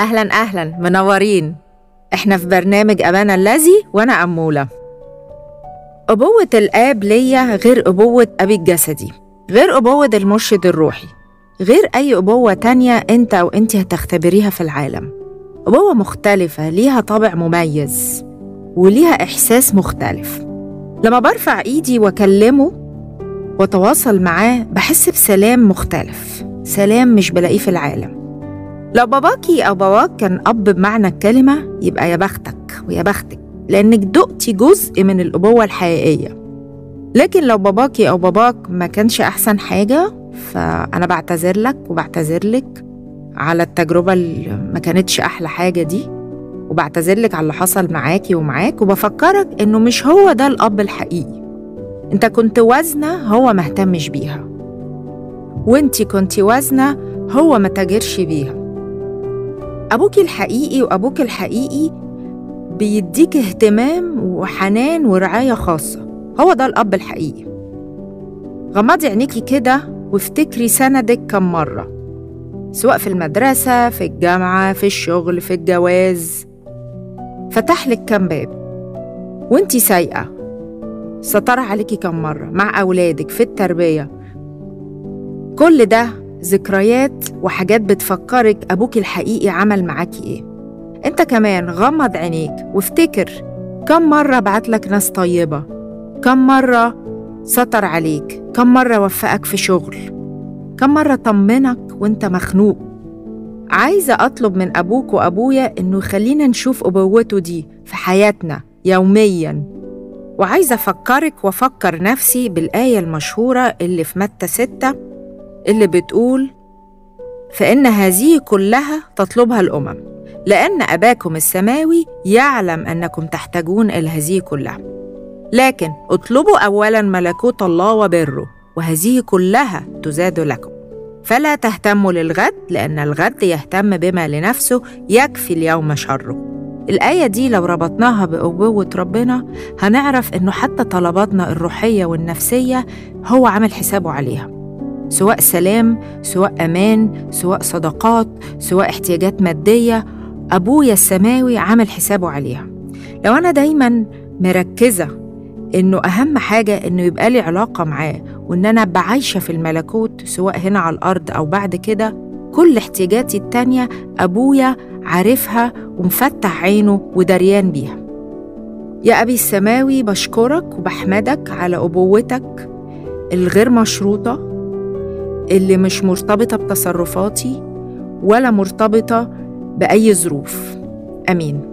أهلا أهلا منورين إحنا في برنامج أبانا الذي وأنا أمولة أبوة الآب ليا غير أبوة أبي الجسدي غير أبوة المرشد الروحي غير أي أبوة تانية أنت أو أنت هتختبريها في العالم أبوة مختلفة ليها طابع مميز وليها إحساس مختلف لما برفع إيدي وأكلمه وأتواصل معاه بحس بسلام مختلف سلام مش بلاقيه في العالم لو باباكي أو باباك كان أب بمعنى الكلمة يبقى يا بختك ويا بختك لأنك دقتي جزء من الأبوة الحقيقية لكن لو باباكي أو باباك ما كانش أحسن حاجة فأنا بعتذر لك وبعتذر لك على التجربة اللي ما كانتش أحلى حاجة دي وبعتذر لك على اللي حصل معاكي ومعاك وبفكرك إنه مش هو ده الأب الحقيقي أنت كنت وزنة هو ما اهتمش بيها وانتي كنت وزنة هو ما تاجرش بيها أبوكي الحقيقي وأبوك الحقيقي بيديك اهتمام وحنان ورعاية خاصة هو ده الأب الحقيقي غمضي عينيكي كده وافتكري سندك كم مرة سواء في المدرسة في الجامعة في الشغل في الجواز فتح لك كم باب وانتي سايقة ستر عليكي كم مرة مع أولادك في التربية كل ده ذكريات وحاجات بتفكرك أبوك الحقيقي عمل معاكي إيه أنت كمان غمض عينيك وافتكر كم مرة بعتلك ناس طيبة كم مرة سطر عليك كم مرة وفقك في شغل كم مرة طمنك وانت مخنوق عايزة أطلب من أبوك وأبويا إنه يخلينا نشوف أبوته دي في حياتنا يومياً وعايزة أفكرك وأفكر نفسي بالآية المشهورة اللي في متى ستة اللي بتقول فإن هذه كلها تطلبها الأمم لأن أباكم السماوي يعلم أنكم تحتاجون إلى هذه كلها لكن اطلبوا أولا ملكوت الله وبره وهذه كلها تزاد لكم فلا تهتموا للغد لأن الغد يهتم بما لنفسه يكفي اليوم شره الآية دي لو ربطناها بأبوة ربنا هنعرف إنه حتى طلباتنا الروحية والنفسية هو عامل حسابه عليها سواء سلام سواء أمان سواء صداقات سواء احتياجات مادية أبويا السماوي عامل حسابه عليها لو أنا دايما مركزة إنه أهم حاجة إنه يبقى لي علاقة معاه وإن أنا أبقى عايشة في الملكوت سواء هنا على الأرض أو بعد كده كل احتياجاتي التانية أبويا عارفها ومفتح عينه ودريان بيها يا أبي السماوي بشكرك وبحمدك على أبوتك الغير مشروطة اللي مش مرتبطة بتصرفاتي ولا مرتبطة بأي ظروف آمين